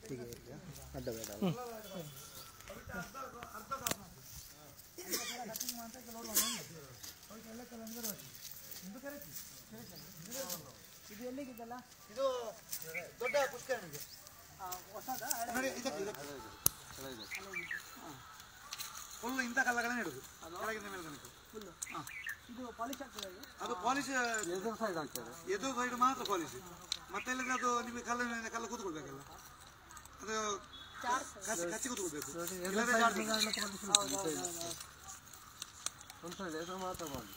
ಹೀಗೆ ಇರ್ಲಿ, ಅಡ್ಡ ಬೇಡ ಅಲ್ಲ? ಇದು ಎಲ್ಲಿಗಿದ್ದಲ್ಲ ಇದು ದೊಡ್ಡ ಪುಷ್ಕರಣಿಗೆ ಹೊಸದ ನೋಡಿ ಇದಕ್ಕೆ ಇದಕ್ಕೆ ಫುಲ್ ಇಂಥ ಕಲ್ಲಗಳನ್ನೇ ಇಡುದು ಕೆಳಗಿಂದ ಮೇಲೆ ತನಕ ಫುಲ್ಲು ಇದು ಪಾಲಿಶ್ ಆಗ್ತದೆ ಇದು ಅದು ಪಾಲಿಶ್ ಎದುರು ಸೈಡ್ ಆಗ್ತದೆ ಎದು ಸೈಡ್ ಮಾತ್ರ ಪಾಲಿಶ್ ಮತ್ತೆ ಇಲ್ಲದ್ರೆ ಅದು ನಿಮಗೆ ಕಲ್ಲಿನ ಮೇಲೆ ಕಲ್ಲು ಕೂತ್ಕೊಳ್ಬೇಕಲ್ಲ ಅದು ಕಚ್ಚಿ ಕಚ್ಚಿ ಕೂತ್ಕೊಳ್ಬೇಕು ಇಲ್ಲದ್ರೆ ಜಾರ್ತದೆ. ಒಂದು ಸೈಡ್ ಎದುರು ಮಾತ್ರ ಮಾಡಿ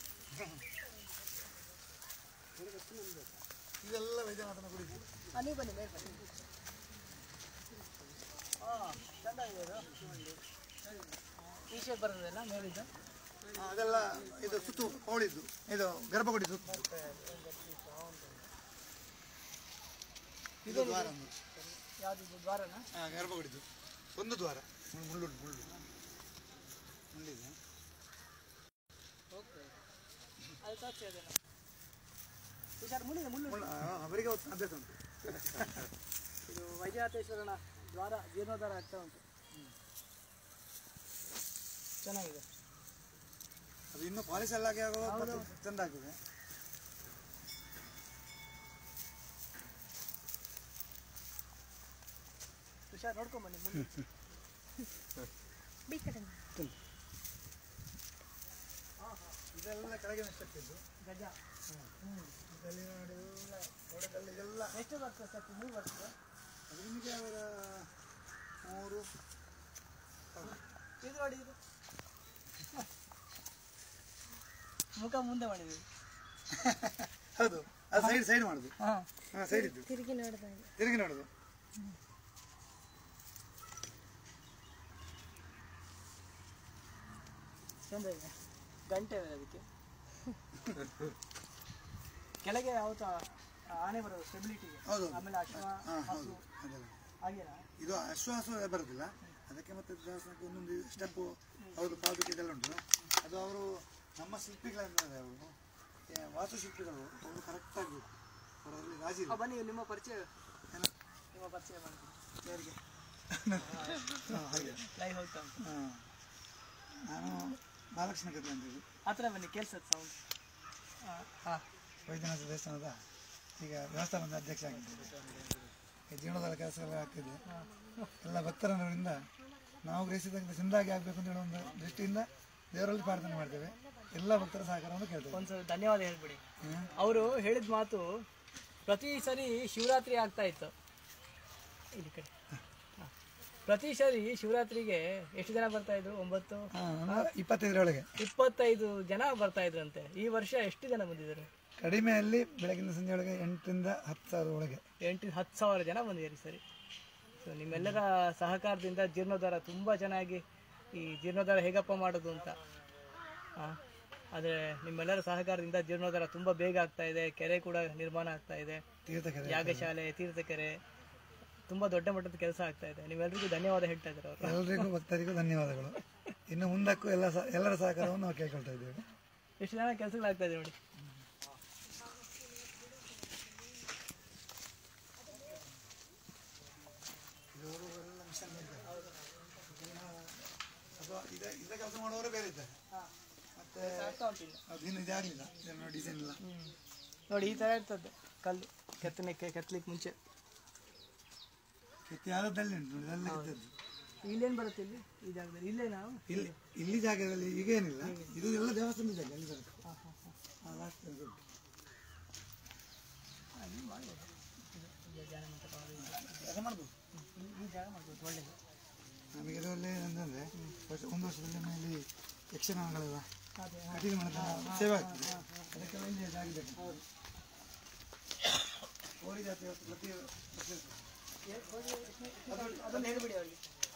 ಇದೆಲ್ಲ ವೈದ್ಯನಾಥನ ಕುರಿತು ಹಾಂ ನೀವು ಬನ್ನಿ ಮೇಲೆ ಬನ್ನಿ ಹಾಂ ಚೆಂದಾಗಿದೆ ಇದು ಈ ಶೇಪ್ ಬರ್ತದಲ್ಲ ಮೇಲಿದ್ದು ಆ, ಅದೆಲ್ಲ ಇದು ಸುತ್ತು ಹೋಳಿದ್ದು ಇದು ಗರ್ಭಗುಡಿ ಸುತ್ತು ಇದು ದ್ವಾರ ಒಂದು. ಯಾವ್ದು ದ್ವಾರನ ಆ, ಗರ್ಭಗುಡಿದು ಒಂದು ದ್ವಾರ ಮುಳ್ಳುಂಟು ಮುಳ್ಳು ಮುಳ್ಳಿದೆ ಓಕೆ ಅದು ಜಾಸ್ತಿ ಅದೇನ ಹುಷಾರು ಮುಳ್ಳಿದೆ ಮುಳ್ಳು ಮುಳ್ಳು ಆ, ಅವರಿಗೆ ಅವತ್ತು ಅಭ್ಯಾಸ ಉಂಟು ಇದು ವೈಜನಾಥೇಶ್ವರನ ದ್ವಾರ ಜೀರ್ಣೋದ್ಧಾರ ಆಗ್ತಾ ಉಂಟು ಚೆನ್ನಾಗಿದೆ ಅದು ಇನ್ನೂ ಪಾಲಿಶ್ ಎಲ್ಲ ಆಗಿ ಆಗುವಾಗ ಮತ್ತೆ ಚಂದ ಆಗ್ತದೆ ಹುಷಾರು ನೋಡ್ಕೊಂಬನ್ನಿ ಮುಳ್ಳು ಇದೆಲ್ಲ ಕೆಳಗಿನ ಸ್ಟೆಪ್ ಇದ್ದು ಗಜ ಇದರಲ್ಲಿ ನೋಡಿ ಎಲ್ಲ ಗೋಡೆದಲ್ಲಿ ಇದೆಲ್ಲ ಎಷ್ಟು ಬರ್ತದೆ ಸರ್ ಮೂರು ಬರ್ತದೆ ಅದು ನಿಮಗೆ ಅವರ ಮೂರು ಇದು ನೋಡಿ ಇದು ಮುಖ ಮುಂದೆ ಮಾಡಿದ್ವಿ ಹೌದು ಅದು ಸೈಡ್ ಸೈಡ್ ಮಾಡುದು ಹಾಂ ಹಾಂ ಸೈಡ್ ಇದ್ದು ತಿರುಗಿ ನೋಡಿದಾಗ ತಿರುಗಿ ನೋಡುದು ಚಂದ ಇದೆ ಗಂಟೆ ಇದೆ ಅದಕ್ಕೆ ಕೆಳಗೆ ಯಾವತ್ತು ಆನೆ ಬರೋದು ಸ್ಟೆಬಿಲಿಟಿಗೆ ಹೌದು ಆಮೇಲೆ ಅಶ್ವ ಹಾಂ ಹಸು ಹೌದು ಅದೆಲ್ಲ ಹಾಗೇನಾ ಇದು ಅಶ್ವಾಸ ಬರುದಿಲ್ಲ ಅದಕ್ಕೆ ಮತ್ತೆ ದಾಸನಕ್ಕೆ ಒಂದೊಂದು ಸ್ಟೆಪ್ಪು ಅವ್ರದ್ದು ಪಾದುಕೆ ಇದೆಲ್ಲ ಉಂಟು ಅದು ಅವರು ನಮ್ಮ ಶಿಲ್ಪಿಗಳಿದ್ದಾರೆ ಅವರು ಏ, ವಾಸ್ತುಶಿಲ್ಪಿಗಳು ಅವರು ಕರೆಕ್ಟ್ ಆಗಬೇಕು ಅವರಲ್ಲಿ ರಾಜಿ ಆ, ಇಲ್ಲ ಬನ್ನಿ ನಿಮ್ಮ ಪರಿಚಯ ಏನು? ನಿಮ್ಮ ಪರಿಚಯ ಮಾಡ್ತೀನಿ ಯಾರಿಗೆ ಹಾಂ ಹಾಗೆ ಲೈವ್ ಹೋಗ್ತಾ ಉಂಟು ಹಾಂ ನಾನು ಬಾಲಕೃಷ್ಣ ಕತೆ ಅಂತೇಳಿ ಹತ್ರ ಬನ್ನಿ ಕೇಳ್ಸತ್ತೆ ಸೌಂಡ್ ಹಾಂ ವೈದ್ಯನಾಥ ದೇವಸ್ಥಾನದ ಈಗ ವ್ಯವಸ್ಥಾಪನದ ಅಧ್ಯಕ್ಷ ಆಗಿದ್ದೇನೆ ಈ ಜೀವನದ ಕೆಲಸ ಎಲ್ಲ ಆಗ್ತಿದೆ ಎಲ್ಲ ಭಕ್ತರವರಿಂದ ನಾವು ಗ್ರಹಿಸಿದಂತೆ ಚೆಂದಾಗಿ ಆಗಬೇಕು ಅಂತ ಹೇಳೋ ಒಂದು ದೃಷ್ಟಿಯಿಂದ ದೇವರಲ್ಲಿ ಪ್ರಾರ್ಥನೆ ಮಾಡ್ತೇವೆ ಎಲ್ಲ ಭಕ್ತರ ಸಹಕಾರವನ್ನು ಕೇಳ್ತೇವೆ ಒಂದ್ಸಲ ಧನ್ಯವಾದ ಹೇಳ್ಬಿಡಿ ಹ್ಮ್. ಅವರು ಹೇಳಿದ ಮಾತು ಪ್ರತಿ ಸರಿ ಶಿವರಾತ್ರಿ ಆಗ್ತಾ ಇತ್ತು ಇಲ್ಲಿ ಕಡೆ ಹಾ. ಪ್ರತಿ ಸರಿ ಶಿವರಾತ್ರಿಗೆ ಎಷ್ಟು ಜನ ಬರ್ತಾ ಇದ್ರು ಒಂಬತ್ತು ಹಾಂ ಅಂದ್ರೆ ಇಪ್ಪತ್ತೈದರೊಳಗೆ ಇಪ್ಪತ್ತೈದು ಜನ ಬರ್ತಾ ಇದ್ರಂತೆ ಈ ವರ್ಷ ಎಷ್ಟು ಜನ ಬಂದಿದ್ದಾರೆ ಕಡಿಮೆಯಲ್ಲಿ ಬೆಳಗಿನ ಸಂಜೆ ಒಳಗೆ ಎಂಟರಿಂದ ಹತ್ತು ಸಾವಿರ ಒಳಗೆ ಎಂಟು ಹತ್ತು ಸಾವಿರ ಜನ ಬಂದಿದ್ದಾರೆ ಈ ಸರಿ ಸೊ ನಿಮ್ಮೆಲ್ಲರ ಸಹಕಾರದಿಂದ ಜೀರ್ಣೋದ್ಧಾರ ತುಂಬ ಚೆನ್ನಾಗಿ ಈ ಜೀರ್ಣೋದ್ಧಾರ ಹೇಗಪ್ಪ ಮಾಡೋದು ಅಂತ ಹಾಂ ಆದರೆ ನಿಮ್ಮೆಲ್ಲರ ಸಹಕಾರದಿಂದ ಜೀರ್ಣೋದ್ಧಾರ ತುಂಬ ಬೇಗ ಆಗ್ತಾ ಇದೆ ಕೆರೆ ಕೂಡ ನಿರ್ಮಾಣ ಆಗ್ತಾ ಇದೆ ತೀರ್ಥಕೆರೆ ಯಾಗಶಾಲೆ ತೀರ್ಥಕೆರೆ ತುಂಬ ದೊಡ್ಡ ಮಟ್ಟದ ಕೆಲಸ ಆಗ್ತಾ ಇದೆ ನೀವೆಲ್ಲರಿಗೂ ಧನ್ಯವಾದ ಹೇಳ್ತಾ ಇದ್ದಾರೆ ಅವರು ಎಲ್ಲರಿಗೂ ಭಕ್ತರಿಗೂ ಧನ್ಯವಾದಗಳು ಇನ್ನು ಮುಂದಕ್ಕೂ ಎಲ್ಲ ಸಹ ಎಲ್ಲರ ಸಹಕಾರವನ್ನು ನಾವು ಕೇಳ್ಕೊಳ್ತಾ ಇದ್ದೇವೆ ಎಷ್ಟು ಜನ ಕೆಲಸಗಳಾಗ್ತಾ ಇದೆ ನೋಡಿ ಅಥವಾ ಇದ ಇದ ಕೆಲಸ ಮಾಡುವವರು ಬೇರೆ ಇದ್ದಾರೆ ಮತ್ತೆ ಆಗ್ತಾ ಉಂಟು ಈಗ. ಅದು ಇನ್ನು ಇದಾಗಲಿಲ್ಲ ಇದನ್ನು ಡಿಸೈನ್ ಇಲ್ಲ ಹ್ಮ್. ನೋಡಿ ಈ ಥರ ಇರ್ತದೆ ಕಲ್ಲು ಕೆತ್ತನೆಕ್ಕೆ ಕೆತ್ತಲಿಕ್ಕೆ ಮುಂಚೆ ಕೆತ್ತಿ ಆದದ್ದಲ್ಲಿ ಉಂಟು ನೋಡಿ ಅದೆಲ್ಲ ಕೆತ್ತದ್ದು ಇಲ್ಲೇನು ಬರುತ್ತೆ ಇಲ್ಲಿ ಈ ಜಾಗದಲ್ಲಿ ಇಲ್ಲೇ ನಾವು ಇಲ್ಲಿ ಇಲ್ಲಿ ಜಾಗದಲ್ಲಿ ಈಗ ಏನಿಲ್ಲ ಇದು ಎಲ್ಲ ದೇವಸ್ಥಾನದ ಜಾಗ ಅಲ್ಲಿ ಬರುತ್ತೆ ಆ last ಅಲ್ಲಿ ಉಂಟು. ಅಲ್ಲಿ ಮಾಡ್ಬೋದು ಇದು ಧ್ಯಾನ ಮಂಟಪ ಅದು ಇದು. ಕೆಲಸ ಮಾಡ್ಬೋದು ಈ- ಈ ಜಾಗ ಮಾಡ್ಬೋದು ಒಳ್ಳೇದು ನಮಗೆ ಇದರಲ್ಲಿ ಅಂತಂದ್ರೆ ವರ್ಷ ಒಂದು ವರ್ಷದಲ್ಲಿ ಇಲ್ಲಿ ಯಕ್ಷಗಾನಗಳೆಲ್ಲ ಅದೇ ಕಠಿಣ ಮಣದ ಸೇವೆ ಆಗ್ತದೆ ಅದಕ್ಕೆಲ್ಲ ಇಲ್ಲಿ ಜಾಗ ಬೇಕು ಹೋರಿ ಜಾತಿ ಇವತ್ತು ಪ್ರತಿ ಪ್ರತಿ ಅದನ್ನು ಹೇಳ್ಬಿಡಿ ಅವರಿಗೆ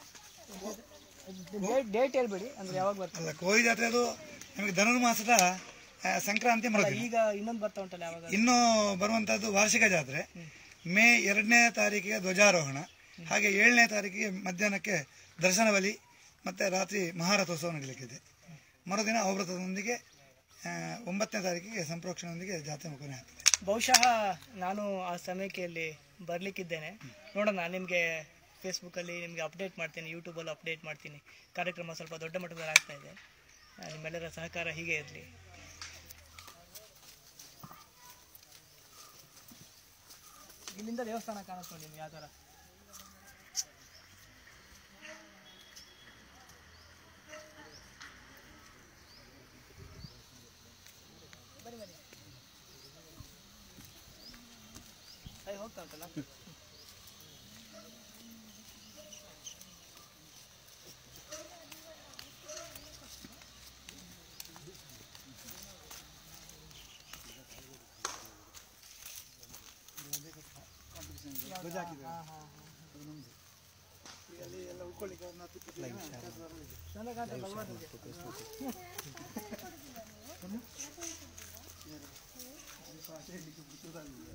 ಡೇಟ್ ಡೇಟ್ ಹೇಳ್ಬಿಡಿ ಅಂದ್ರೆ ಯಾವಾಗ ಬರ್ತದೆ ಅಲ್ಲ ಕೋರಿ ಜಾತ್ರೆ ಅದು ನಮಗೆ ಧನುರ್ಮಾಸದ ಆ, ಸಂಕ್ರಾಂತಿ ಮರುದಿನ ಈಗ ಇನ್ನೊಂದು ಬರ್ತಾ ಉಂಟಲ್ಲ ಯಾವಾಗ ಇನ್ನು ಬರುವಂತಹದ್ದು ವಾರ್ಷಿಕ ಜಾತ್ರೆ ಮೇ ಎರಡನೇ ತಾರೀಕಿಗೆ ಧ್ವಜಾರೋಹಣ ಹಾಗೆ ಏಳನೇ ತಾರೀಕಿಗೆ ಮಧ್ಯಾಹ್ನಕ್ಕೆ ದರ್ಶನ ಬಲಿ ಮತ್ತು ರಾತ್ರಿ ಮಹಾರಥೋತ್ಸವ ನಡೀಲಿಕ್ಕಿದೆ ಮರುದಿನ ಅವಭೃತದೊಂದಿಗೆ ಆ, ಒಂಬತ್ತನೇ ತಾರೀಕಿಗೆ ಸಂಪ್ರೋಕ್ಷಣದೊಂದಿಗೆ ಜಾತ್ರೆ ಮುಖನೇ ಆಗ್ತದೆ ಬಹುಶಃ ನಾನು ಆ ಸಮಯಕ್ಕೆ ಅಲ್ಲಿ ಬರಲಿಕ್ಕಿದ್ದೇನೆ ನೋಡೋಣ ನಿಮಗೆ ಫೇಸ್ಬುಕ್ಕಲ್ಲಿ ನಿಮಗೆ ಅಪ್ಡೇಟ್ ಮಾಡ್ತೀನಿ ಯೂಟ್ಯೂಬಲ್ಲಿ ಅಪ್ಡೇಟ್ ಮಾಡ್ತೀನಿ ಕಾರ್ಯಕ್ರಮ ಸ್ವಲ್ಪ ದೊಡ್ಡ ಮಟ್ಟದಲ್ಲಿ ಆಗ್ತಾ ಇದೆ ಆ, ನಿಮ್ಮೆಲ್ಲರ ಸಹಕಾರ ಹೀಗೆ ಇರಲಿ ಇಲ್ಲಿಂದ ದೇವಸ್ಥಾನ ಕಾಣಿಸ್ತು ನಿಮ್ಗೆ ಯಾವ ಥರ ಬನ್ನಿ ಬನ್ನಿ ಅಯ್ಯ ಹೋಗ್ತಾ ಉಂಟಲ್ಲ ಧ್ವಜ ಹಾಕಿದ್ದಾರೆ ಅದು ನಮ್ದು. ಈಗ ಅಲ್ಲಿ ಎಲ್ಲ ಉಳ್ಕೊಳ್ಳಿಕ್ಕೆ ಒಂದು ಹತ್ತು ಇಪ್ಪತ್ತು ಜನ ಕೆಲಸ ಬರಲಿಕ್ಕೆ. ಚಂದ ಕಾಣ್ತದೆ ಭಗವಂತನಿಗೆ. ಸ್ವಲ್ಪ ಸೇರ್ಲಿಕ್ಕೆ ಗೊತ್ತಾಗಲಿಲ್ಲ.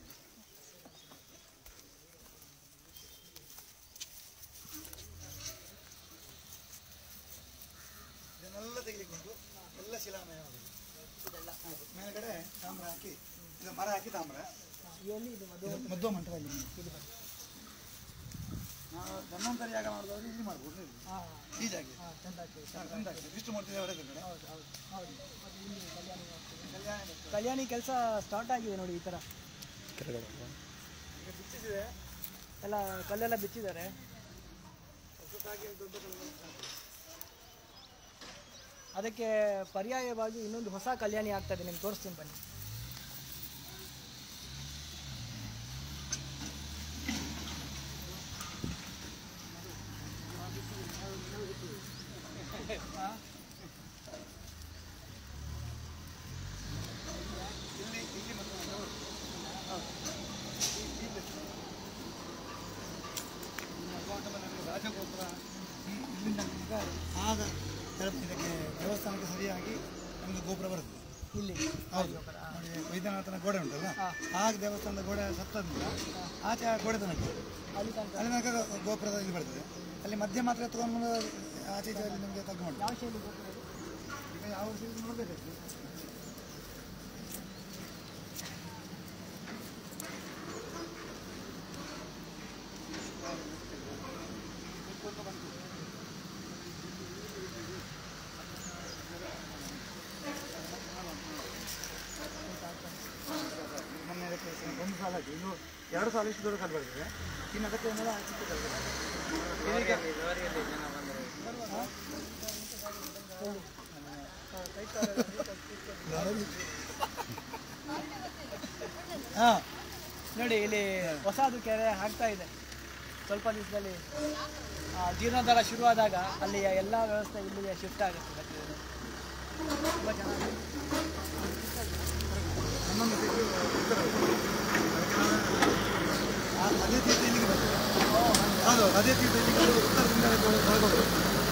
ಇದನ್ನೆಲ್ಲ ತೆಗಿಲಿಕ್ಕೆ ಉಂಟು ಎಲ್ಲ ಶಿಲಾಮಯವಾಗಿದೆ ಹೌದು. ಮೇಲ್ಗಡೆ ತಾಮ್ರ ಹಾಕಿ ಇದು ಮರ ಹಾಕಿ ತಾಮ್ರ ಎಲ್ಲಿ ಇದು ಮದುವೆ ಇದು ಮಧ್ವ ಮಂಟಪದಲ್ಲಿ ನಾವು ಧನ್ವಂತರಿ ಯಾಗ ಮಾಡಿದವರು ಇಲ್ಲಿ ಮಾಡ್ಬೋದು ಇಲ್ಲಿ. ಹಾಂ ಈ ಜಾಗ ಹಾಂ ಚಂದ ಆಗ್ತದೆ ವಿಷ್ಣು ಮೂರ್ತಿ ದೇವರ ಎದುರುಗಡೆ ಹೌದು ಹೌದು ಹೌದು ಮತ್ತೆ ಇಲ್ಲಿ ಕಲ್ಯಾಣಿ ಆಗ್ತದೆ. ಕಲ್ಯಾಣ ಇದೆ. ಕಲ್ಯಾಣಿ ಕೆಲಸ ಸ್ಟಾರ್ಟ್ ಆಗಿದೆ ನೋಡಿ ಈ ಥರ ಈಗ ಬಿಚ್ಚಿದೆ ಎಲ್ಲ ಕಲ್ಲೆಲ್ಲ ಬಿಚ್ಚಿದ್ದಾರೆ ಹೊಸದಾಗಿ ದೊಡ್ಡ ಕಲ್ಲು ಅದಕ್ಕೆ ಪರ್ಯಾಯವಾಗಿ ಇನ್ನೊಂದು ಹೊಸ ಕಲ್ಯಾಣಿ ಆಗ್ತದೆ ನಿಮ್ಗೆ ತೋರಿಸ್ತೀನಿ ಬನ್ನಿ ಇಲ್ಲಿ ಇಲ್ಲಿ ಮತ್ತು ಹೌದು. ಈ- ಈ ಬೆಟ್ಟ. ಈ ಮಧ್ವಾಂತಮನಲ್ಲಿ ರಾಜಗೋಪುರ ಈ- ಇಲ್ಲಿಂದ ಈಗ ಆಗ ತೆರಪ್ ಇದಕ್ಕೆ ದೇವಸ್ಥಾನಕ್ಕೆ ಸರಿಯಾಗಿ ನಮಗೆ ಗೋಪುರ ಬರುತ್ತೆ ಇಲ್ಲಿ ಹೌದು ನೋಡಿ ವೈದ್ಯನಾಥನ ಗೋಡೆ ಉಂಟಲ್ಲ ಹಾ. ಆಗ ದೇವಸ್ಥಾನದ ಗೋಡೆ ಸತ್ತದ್ರಿಂದ ಆಚೆ ಆ ಗೋಡೆ ತನಕ ಅಲ್ಲಿ ತನಕ ಅಲ್ಲಿ ತನಕ ಗೋಪುರದ ಇಲ್ಲಿ ಬರ್ತದೆ ಅಲ್ಲಿ ಮಧ್ಯೆ ಮಾತ್ರ ತಗೊಂಡು ಆಚೆ ಈಚೆ ಅಲ್ಲಿ ನಮಗೆ ತಗ್ಗು ಮಾಡಿ ಯಾವ ಶೈಲಿ ಗೋಪುರ ಇದು? ಈಗ ಯಾವ ಸೀಸನ್ ನೋಡಬೇಕಾಗ್ತದೆ ಮೊನ್ನೆ ಅದಕ್ಕೆ ಒಂದು ಸಾಲ ಆಯ್ತು ಇನ್ನು ಎರಡು ಸಾಲ ಇಷ್ಟು ದೊಡ್ಡ ಕಲ್ಲು ಬರ್ತದೆ ಇನ್ನು ಅದಕ್ಕೆ ಮೇಲೆ ಚಿಕ್ಕ ಕಲ್ಲು ಬರ್ತದೆ. ಹಾ ನೋಡಿ ಇಲ್ಲಿ ಹೊಸದು ಕೆರೆ ಆಗ್ತಾ ಇದೆ ಸ್ವಲ್ಪ ದಿವಸದಲ್ಲಿ ಆ, ಜೀರ್ಣೋದ್ಧಾರ ಶುರುವಾದಾಗ ಅಲ್ಲಿಯ ಎಲ್ಲ ವ್ಯವಸ್ಥೆ ಇಲ್ಲಿಗೆ ಶಿಫ್ಟ್ ಆಗುತ್ತೆ ಮತ್ತೆ ತುಂಬ ಚೆನ್ನಾಗಿ ಹನ್ನೊಂದು ಫೀಟು ಉತ್ತರ ಆ ಅದೇ ತೀರ್ಥ ಇಲ್ಲಿಗೆ ಬರ್ತದೆ ಹೌದು ಅದೇ ತೀರ್ಥ ಇಲ್ಲಿಗೆ ಅದು ಉತ್ತರದಿಂದ ಹೊರಗೋದು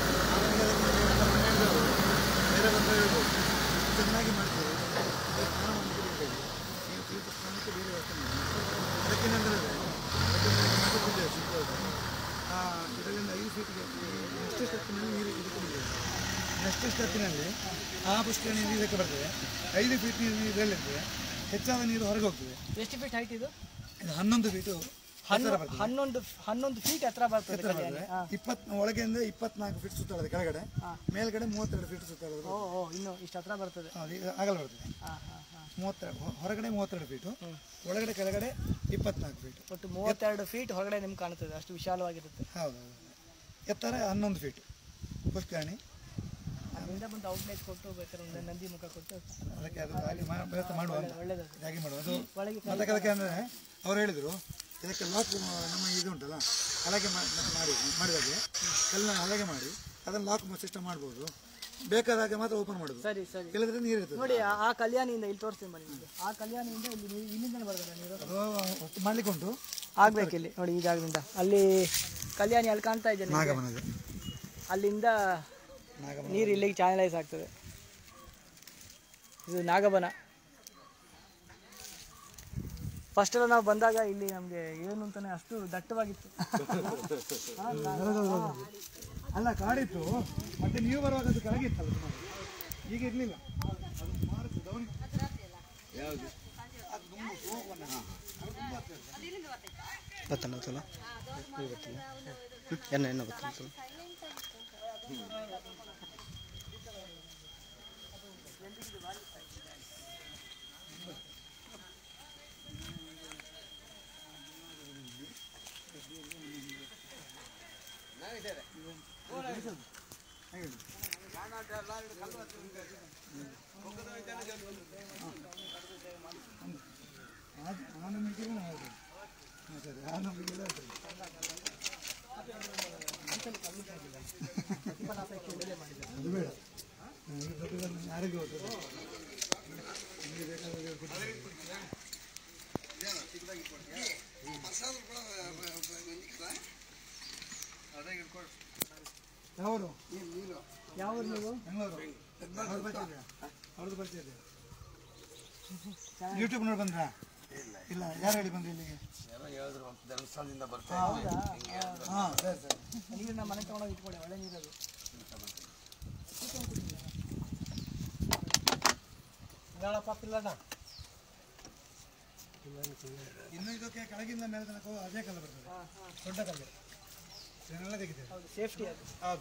ಬೇರೆ ಬಂದರೆ ಹೇಳ್ಬೋದು ಚೆನ್ನಾಗಿ ಮಾಡ್ತೇವೆ ಅದೇ ಸ್ನಾನ ಮಾಡಲಿಕ್ಕೆ ಬೇಕಾಗಿ ನೀವು ತೀರ್ಥ ಸ್ನಾನಕ್ಕೆ ಬೇರೆ ವ್ಯವಸ್ಥೆ ಮಾಡಿ ಅದಕ್ಕೇನಂದ್ರೆ ಅದಕ್ಕೆ ಪೂಜೆ ಶುಕ್ರವಾರ ಆ ಇದರಿಂದ ಐದು ಫೀಟ್ಗೆ ನೆಕ್ಸ್ಟ್ ಸ್ಟೆಪ್ಪಿನಲ್ಲಿ ನೀರು ಇದಕ್ಕೆ ಬಂದಿದೆ ನೆಕ್ಸ್ಟ್ ಸ್ಟೆಪ್ಪಿನಲ್ಲಿ ಆ ಪುಷ್ಕರಣಿ ನೀರು ಇದಕ್ಕೆ ಬರ್ತದೆ ಐದು ಫೀಟ್ ನೀರು ಇದರಲ್ಲಿರ್ತದೆ ಹೆಚ್ಚಾದ ನೀರು ಹೊರಗೆ ಹೋಗ್ತದೆ ಎಷ್ಟು ಫೀಟ್ ಹೈಟ್ ಇದು ಇದು ಹನ್ನೊಂದು ಫೀಟು ಎತ್ತರ ಬರ್ತದೆ ಹನ್ನೊಂದು ಹನ್ನೊಂದು ಫೀಟ್ ಹತ್ರ ಬರ್ತದೆ ಎತ್ತರ ಕಲ್ಯಾಣಿ. ಬರ್ತದೆ ಹಾ. ಇಪ್ಪತ್ ಒಳಗೆಂದ್ರೆ ಇಪ್ಪತ್ನಾಲ್ಕು ಫೀಟ್ ಸುತ್ತಾಡೋದು ಕೆಳಗಡೆ ಹಾ. ಮೇಲ್ಗಡೆ ಮೂವತ್ತೆರಡು ಫೀಟ್ ಸುತ್ತಾಡೋದು ಓ ಓ ಇನ್ನು ಇಷ್ಟು ಹತ್ರ ಬರ್ತದೆ ಅದು ಈಗ ಆಗಲ್ಲ ಬರ್ತದೆ ಹಾಂ ಹಾಂ ಹಾಂ ಮೂವತ್ತೆರಡು ಹೊ- ಹೊರಗಡೆ ಮೂವತ್ತೆರಡು ಫೀಟು ಒಳಗಡೆ ಕೆಳಗಡೆ ಇಪ್ಪತ್ನಾಲ್ಕು ಫೀಟು ಒಟ್ಟು ಮೂವತ್ತೆರಡು ಫೀಟ್ ಹೊರಗಡೆ ನಿಮ್ಗೆ ಕಾಣ್ತದೆ ಅಷ್ಟು ವಿಶಾಲವಾಗಿರುತ್ತೆ ಹೌದು ಹೌದು. ಎತ್ತರ ಹನ್ನೊಂದು ಫೀಟು ಪುಷ್ಕರಣಿ ಅಲ್ಲಿಂದ ಬಂದು ಔಟ್ಲೆಟ್ ಕೊಟ್ಟು ಬೇಕಾದ್ರೆ ಒಂದು ನಂದಿ ಮುಖ ಕೊಟ್ಟು ಅದಕ್ಕೆ ಅದು ಹಾಗೆ ಮಾ- ವ್ಯವಸ್ಥೆ ಮಾಡುವ ಅಂತ. ಒಳ್ಳೇದು ಹಾಗೆ ಮಾಡುವ ಅದು ಒಳಗೆ ಮತ್ತೆ ಅದಕ್ಕೆ ಅಂದರೆ ಅವ್ರು ಹೇಳಿದರು ಇದಕ್ಕೆ ಲಾಕ್ ನಮ್ಮ ಇದು ಉಂಟಲ್ಲ ಹಲಗೆ ಮಾ- ಮಾಡಿ ಮಾಡಿದಾಗೆ ಕಲ್ಲನ್ನ ಹಲಗೆ ಮಾಡಿ ಅದನ್ನು ಲಾಕ್ ಸಿಸ್ಟಮ್ ಮಾಡ್ಬೋದು ಬೇಕಾದಾಗ ಮಾತ್ರ ಓಪನ್ ಮಾಡೋದು ಸರಿ ಸರಿ ಇಲ್ಲದ್ರೆ ನೀರು ಇರ್ತದೆ ನೋಡಿ ಆ- ಆ ಕಲ್ಯಾಣಿಯಿಂದ ಇಲ್ಲಿ ತೋರಿಸ್ತೀನಿ ಬನ್ನಿ ನಿಮ್ಗೆ. ಆ ಕಲ್ಯಾಣಿಯಿಂದ ಇಲ್ಲಿ ನೀರು ಇಲ್ಲಿಂದನೇ ಬರ್ತದೆ ನೀರು ಅದು ಅಷ್ಟು ಮಾಡ್ಲಿಕ್ಕೆ ಉಂಟು ಆಗ್ಬೇಕು ಇಲ್ಲಿ ನೋಡಿ ಈ ಜಾಗದಿಂದ ಅಲ್ಲಿ ಕಲ್ಯಾಣಿ ಅಲ್ಲಿ ಕಾಣ್ತಾ ಇದೆ ನಿಮ್ಗೆ. ನಾಗಮನದು ಅಲ್ಲಿಂದ ನಾಗಮನ ನೀರು ಇಲ್ಲಿಗೆ ಚಾನಲೈಸ್ ಆಗ್ತದೆ ಇದು ನಾಗಬನ ಫಸ್ಟ್ ಎಲ್ಲ ನಾವು ಬಂದಾಗ ಇಲ್ಲಿ ನಮಗೆ ಏನು ಅಂತಾನೆ ಅಷ್ಟು ದಟ್ಟವಾಗಿತ್ತು ಅಲ್ಲ ಕಾಡಿತ್ತು ಮತ್ತೆ ನೀವು ಬರುವಾಗ ಅದು ಕೆಳಗಿತ್ತಲ್ಲ ಸುಮಾರು ಈಗ ಇರಲಿಲ್ಲ ಅದು ಸುಮಾರು ಡೌನ್ ಅದು ತುಂಬ ಬತ್ತನ ಗೊತ್ತಲ್ಲ ಗೊತ್ತಿಲ್ಲ ಎನ್ನ ಎನ್ನ ಗೊತ್ತಿಲ್ಲ ಆ- ಆ ನಂಬಿಕೆಗೆ ನಾವು ಹೋಗೋದು. ಹಾಂ ಸರಿ ಆ ನಂಬಿಕೆಗೆ ಹೋಗೋದು. ಅದು ಬೇಡ ಹ್ಮ್, ಈ ಪ್ರತಿಫಲ ಯಾರಿಗೆ ಹೋಗ್ತದೆ ನಿಮಗೆ ಬೇಕಾದಾಗ ಕೊಡ್ತೀನಿ. ಯಾವರು ಯಾವ ನೀವು ಬೆಂಗಳೂರು ಅವ್ರದ್ದು ಪರಿಚಯ ಇದೆಯಾ ಅವ್ರದ್ದು ಪರಿಚಯ ಇದೆಯಾ ಯೂಟ್ಯೂಬ್ ನೋಡಿ ಬಂದ್ರಾ ಇಲ್ಲ ಯಾರು ಹೇಳಿ ಬಂದ್ರಿ ಇಲ್ಲಿಗೆ ಯಾರೋ ಹೇಳಿದ್ರು ಒಂದು ಧರ್ಮಸ್ಥಳದಿಂದ ಬರ್ತಾ ಹಾಂ ಸರಿ ಸರಿ ನೀರನ್ನ ಮನೆ ತಗೊಂಡೋಗಿ ಇಟ್ಕೊಳ್ಳಿ ಒಳ್ಳೆ ನೀರದು ಪಾಪಿಲ್ಲಣ್ಣ ಇನ್ನು ಇದಕ್ಕೆ ಕೆಳಗಿಂದ ಮೇಲೆ ತನಕ ಅದೇ ಕಲ್ಲು ಬರ್ತದೆ ದೊಡ್ಡ ಕಲ್ಲು ಇದನ್ನೆಲ್ಲ ತೆಗಿತೇವೆ ಹೌದು ಸೇಫ್ಟಿ ಅದು ಹೌದು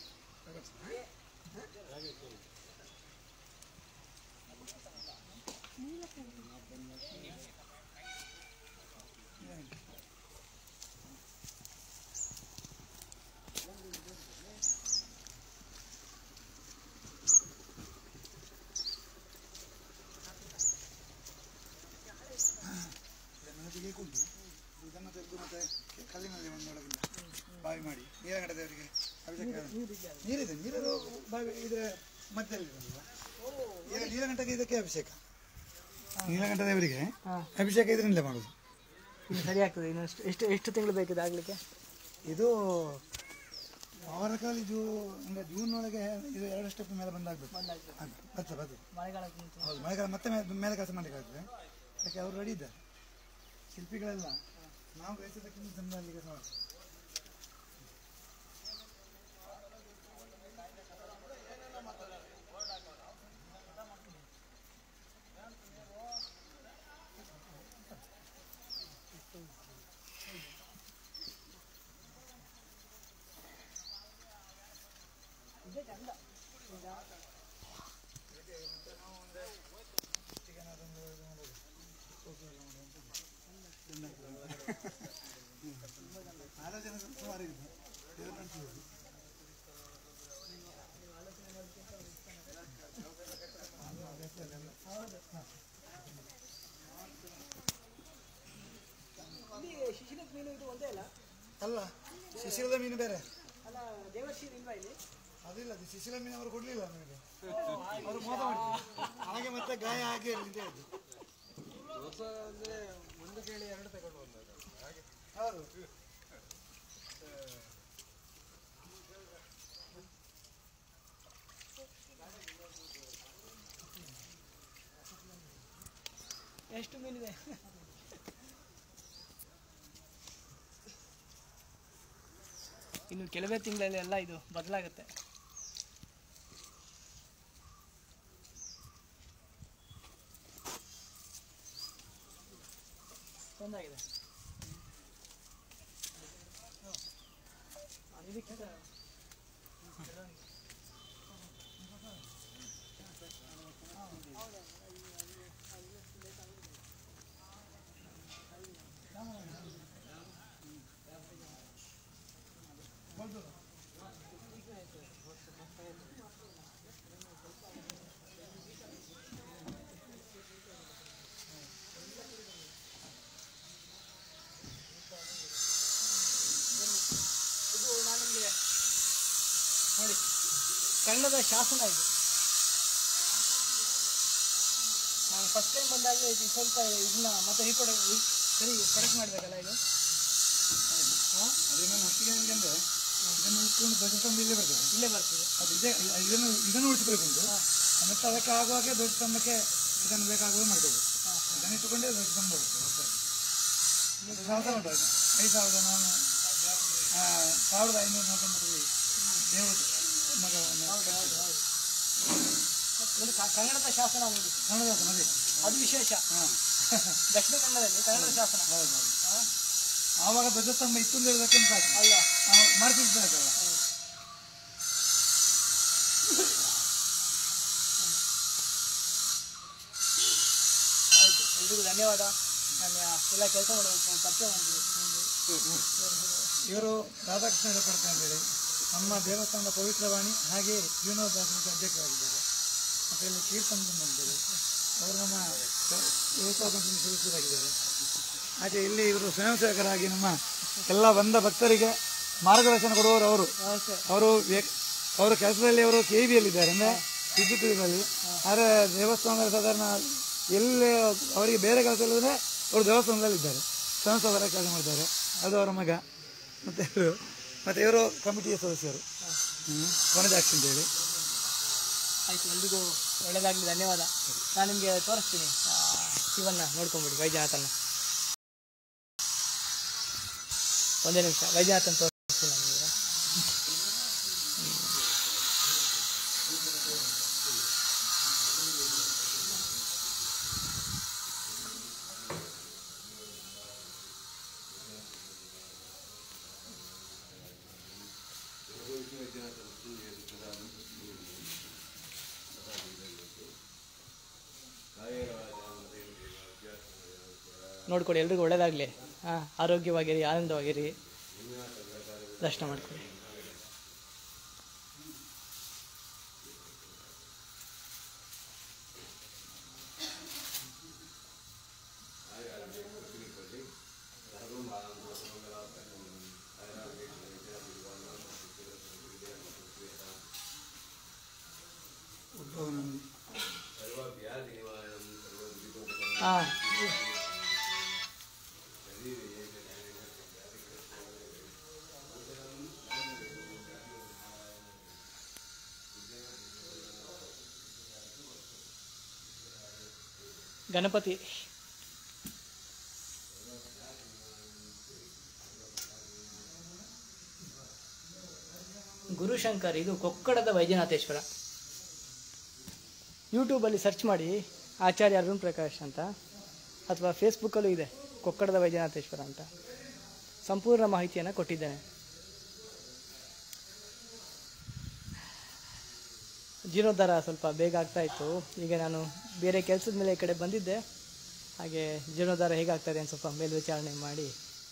ಇದನ್ನು ತೆಗೆದುಕೊಂಡು ಇದನ್ನು ತೆಗೆದು ಮತ್ತೆ ಕಲ್ಲಿನಲ್ಲಿ ಒಂದು ಒಳಗಿಂದ ಬಾವಿ ಮಾಡಿ ನೀಲಗಂಡ ದೇವರಿಗೆ ಅಭಿಷೇಕ ನೀರಿದೆ ನೀರದು ಬಾವಿ ಇದೆ ಮಧ್ಯದಲ್ಲಿ ಈಗ ನೀಲಗಂಟಗೆ ಇದಕ್ಕೆ ಅಭಿಷೇಕ ನೀಲಗಂಠ ದೇವರಿಗೆ ಅಭಿಷೇಕ ಇದರಿಂದಲೇ ಮಾಡೋದು ಇನ್ನು ಸರಿ ಆಗ್ತದೆ ಇನ್ನು ಎಷ್ಟು ಎಷ್ಟು ಎಷ್ಟು ತಿಂಗಳು ಬೇಕಿದೆ ಆಗ್ಲಿಕ್ಕೆ ಇದು ಅವರ ಕಾಲ ಜೂ ಅಂದರೆ ಜೂನ್ ಒಳಗೆ ಇದು ಎರಡು ಸ್ಟೆಪ್ ಮೇಲೆ ಬಂದಾಗಬೇಕು ಬರ್ತದೆ ಬರ್ತದೆ ಮಳೆಗಾಲಕ್ಕೆ ಮುಂಚೆ ಹೌದು ಮಳೆಗಾಲ ಮತ್ತೆ ಮೇಲೆ ಮೇಲೆ ಕೆಲಸ ಮಾಡಲಿಕ್ಕಾಗ್ತದೆ ಅದಕ್ಕೆ ಅವರು ರೆಡಿ ಇದ್ದಾರೆ ಶಿಲ್ಪಿಗಳೆಲ್ಲ ನಾವು ಬಯಸಿದ್ದಕ್ಕಿಂತ ಚಂದ ಅಲ್ಲಿ ಕೆಲಸ ಮಾಡ್ತೀವಿ ಆಲೋಚನೆ ಸುಮಾರು ಇದೆ ಇದು ಕಾಣ್ತದೆ. ಇಲ್ಲಿ ಶಿಶಿರದ ಮೀನು ಇದು ಒಂದೇ ಅಲ್ಲ ಅಲ್ಲ ಶಿಶಿರದ ಮೀನು ಬೇರೆ ಅಲ್ಲ ದೇವಶ್ರೀ ಇಲ್ವಾ ಇಲ್ಲಿ ಅದಿಲ್ಲ ಅದು ಶಿಶಿಲ ಮೀನು ಅವರು ಕೊಡ್ಲಿಲ್ಲ ನಮಗೆ ಅವರು ಮೋಸ ಮಾಡಿದ್ರು ಹಾಗೆ ಮತ್ತೆ ಗಾಯ ಹಾಗೆ ಇರಲಿ ಅಂತ ಹೇಳಿದ್ರು ಹೊಸ ಅಂದ್ರೆ ಒಂದು ಕೇಳಿ ಎರಡು ತಗೊಂಡು ಬಂದಾಗ ಹಾಗೆ ಹೌದು ಎಷ್ಟು ಮೀನಿದೆ ಇನ್ನು ಕೆಲವೇ ತಿಂಗಳಲ್ಲಿ ಎಲ್ಲ ಇದು ಬದಲಾಗುತ್ತೆ ಚೆಂದಾಗಿದೆ ಹ. ಇದಕ್ಕೆ ಇದು ನಾನು ನಿಮಗೆ ನೋಡಿ ಕನ್ನಡದ ಶಾಸನ ಇದು ನಾನು ಫಸ್ಟ್ ಟೈಮ್ ಬಂದಾಗ ಇದು ಸ್ವಲ್ಪ ಇದನ್ನ ಮತ್ತೆ ರೀಕೊಡ ಸರಿ ಕರೆಕ್ಟ್ ಮಾಡಬೇಕಲ್ಲ ಇದು ಹಾಂ ಅದೇನೋ ಹೊತ್ತಿಗೆ ಹೆಂಗೆ ಅಂದ್ರೆ ಇದನ್ನು ಉಟ್ಕೊಂಡು ಧ್ವಜಸ್ತಂಭ ಇಲ್ಲೇ ಬರ್ತದೆ ಇಲ್ಲೇ ಬರ್ತದೆ ಅದು ಇದೆ ಇದನ್ನು ಇದನ್ನು ಉಳಿಸ್ಬೇಕುಂಟು ಮತ್ತೆ ಅದಕ್ಕೆ ಆಗುವಾಗೆ ಧ್ವಜಸ್ತಂಭಕ್ಕೆ ಇದನ್ನು ಬೇಕಾಗುವ ಮಾಡ್ಕೋಬೇಕು ಇದನ್ನು ಇಟ್ಟುಕೊಂಡೇ ಧ್ವಜಸ್ತಂಭ ಬರುತ್ತೆ ಹೊಸದಾಗಿ. ಇದು ಸಾವಿರ ಉಂಟು ಅದು. ಐದು ಸಾವಿರದ ನಾನು ಆ, ಸಾವಿರದ ಐನೂರ ನಲವತ್ತೊಂಬತ್ತು ದೇವರು ಮಗವನ್ನು ಒಂದು ಕ- ಕನ್ನಡದ ಶಾಸನ ನೋಡಿ ಕನ್ನಡದ ಮದುವೆ ಅದು ವಿಶೇಷ ಹಾಂ ದಕ್ಷಿಣ ಕನ್ನಡದಲ್ಲಿ ಕನ್ನಡ ಶಾಸನ ಹೌದೌದು ಆವಾಗ ಧ್ವಜಸ್ತಂಭ ಇತ್ತು ಅಂತ ಹೇಳಿದಕ್ಕೆ ಸಾಕು ಅಲ್ಲ ಮಾಡಿಸಿದ್ದಾಯ್ತಲ್ಲ ಆಯ್ತು ಎಲ್ರಿಗೂ ಧನ್ಯವಾದ ನನ್ನ ಎಲ್ಲ ಕೆಲಸ ಮಾಡೋ ಪರಿಚಯ ಮಾಡಿದ್ರು ಇವರು ರಾಧಾಕೃಷ್ಣ ಹೆಡಪಡ್ತ ಅಂತೇಳಿ ನಮ್ಮ ದೇವಸ್ಥಾನದ ಪವಿತ್ರವಾಣಿ ಹಾಗೆ ಜೀವನೋದ್ಧಾರ ಸಮಿತಿ ಅಧ್ಯಕ್ಷರಾಗಿದ್ದಾರೆ ಮತ್ತು ಇಲ್ಲಿ ಕೀರ್ತನ ಅಂತೇಳಿ ಅವರು ನಮ್ಮ ದೇವಸ್ಥಾನ ಸಮಿತಿ ಸದಸ್ಯರಾಗಿದ್ದಾರೆ ಹಾಗೆ ಇಲ್ಲಿ ಇವರು ಸ್ವಯಂ ಸೇವಕರಾಗಿ ನಮ್ಮ ಎಲ್ಲ ಬಂದ ಭಕ್ತರಿಗೆ ಮಾರ್ಗದರ್ಶನ ಕೊಡುವವರು ಅವರು ನಮಸ್ತೆ ಅವರು ವ್ಯ- ಅವರ ಕೆಲಸದಲ್ಲಿ ಅವರು ಕೆ ವಿಯಲ್ಲಿದ್ದಾರೆ ಅಂದರೆ ವಿದ್ಯುತ್ ಇದರಲ್ಲಿ ಆದರೆ ದೇವಸ್ಥಾನದಲ್ಲಿ ಸಾಧಾರಣ ಎಲ್ಲಿ ಅವರಿಗೆ ಬೇರೆ ಕೆಲಸ ಇಲ್ಲದ್ರೆ ಅವರು ದೇವಸ್ಥಾನದಲ್ಲಿ ಇದ್ದಾರೆ ಸ್ವಯಂ ಸೇವಕರ ಕೆಲಸ ಮಾಡಿದ್ದಾರೆ ಅದು ಅವರ ಮಗ ಮತ್ತು ಇವರು ಮತ್ತು ಇವರು ಕಮಿಟಿಯ ಸದಸ್ಯರು ಹ್ಮ್. ವನಜಾಕ್ಷಿ ಅಂತೇಳಿ ಆಯ್ತು ಎಲ್ರಿಗೂ ಒಳ್ಳೇದಾಗಲಿ ಧನ್ಯವಾದ ನಾನು ನಿಮಗೆ ತೋರಿಸ್ತೀನಿ ಆ, ಶಿವನ್ನ ನೋಡ್ಕೊಂಬಿಡಿ ವೈದ್ಯನಾಥನ ಒಂದೇ ನಿಮಿಷ ವೈದ್ಯನಾಥನ್ ತೋರಿಸ್ತೀನಿ ನಾನು ನಿಮಗೆ ನೋಡ್ಕೊಳ್ಳಿ ಎಲ್ರಿಗೂ ಒಳ್ಳೇದಾಗಲಿ ಹಾಂ ಆರೋಗ್ಯವಾಗಿರಿ ಆನಂದವಾಗಿರಿ ದರ್ಶನ ಮಾಡ್ಕೊಳ್ಳಿ ಉದ್ಭವನಂದಿ ಹಾಂ ಗಣಪತಿ ಗುರುಶಂಕರ್ ಇದು ಕೊಕ್ಕಡದ ವೈದ್ಯನಾಥೇಶ್ವರ ಯೂಟ್ಯೂಬಲ್ಲಿ ಸರ್ಚ್ ಮಾಡಿ ಆಚಾರ್ಯ ಅರುಣ್ ಪ್ರಕಾಶ್ ಅಂತ ಅಥವಾ ಫೇಸ್ಬುಕ್ಕಲ್ಲೂ ಇದೆ ಕೊಕ್ಕಡದ ವೈದ್ಯನಾಥೇಶ್ವರ ಅಂತ ಸಂಪೂರ್ಣ ಮಾಹಿತಿಯನ್ನು ಕೊಟ್ಟಿದ್ದೇನೆ ಜೀರ್ಣೋದ್ಧಾರ ಸ್ವಲ್ಪ ಬೇಗ ಆಗ್ತಾ ಇತ್ತು ಈಗ ನಾನು ಬೇರೆ ಕೆಲಸದ ಮೇಲೆ ಈ ಕಡೆ ಬಂದಿದ್ದೆ ಹಾಗೆ ಜೀರ್ಣೋದ್ಧಾರ ಹೇಗಾಗ್ತದೆ ಅಂತ ಸ್ವಲ್ಪ ಮೇಲ್ವಿಚಾರಣೆ ಮಾಡಿ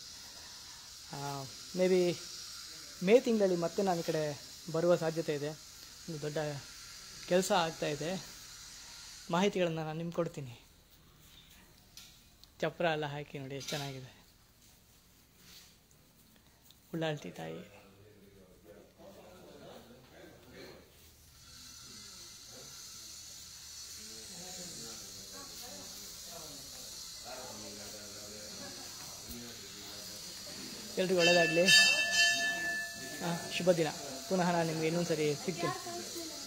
ಮೇ ಬಿ ಮೇ ತಿಂಗಳಲ್ಲಿ ಮತ್ತೆ ನಾನು ಈ ಕಡೆ ಬರುವ ಸಾಧ್ಯತೆ ಇದೆ ಒಂದು ದೊಡ್ಡ ಕೆಲಸ ಆಗ್ತಾ ಇದೆ ಮಾಹಿತಿಗಳನ್ನು ನಾನು ನಿಮ್ಗೆ ಕೊಡ್ತೀನಿ ಚಪ್ರ ಎಲ್ಲ ಹಾಕಿ ನೋಡಿ ಎಷ್ಟು ಚೆನ್ನಾಗಿದೆ ಉಳ್ಳಾಳ್ತಿ ತಾಯಿ ಎಲ್ರಿಗೂ ಒಳ್ಳೆಯದಾಗಲಿ ಶುಭ ದಿನ ಪುನಃ ನಾನು ನಿಮಗೆ ಇನ್ನೊಂದು ಸರಿ ಸಿಗ್ತೀನಿ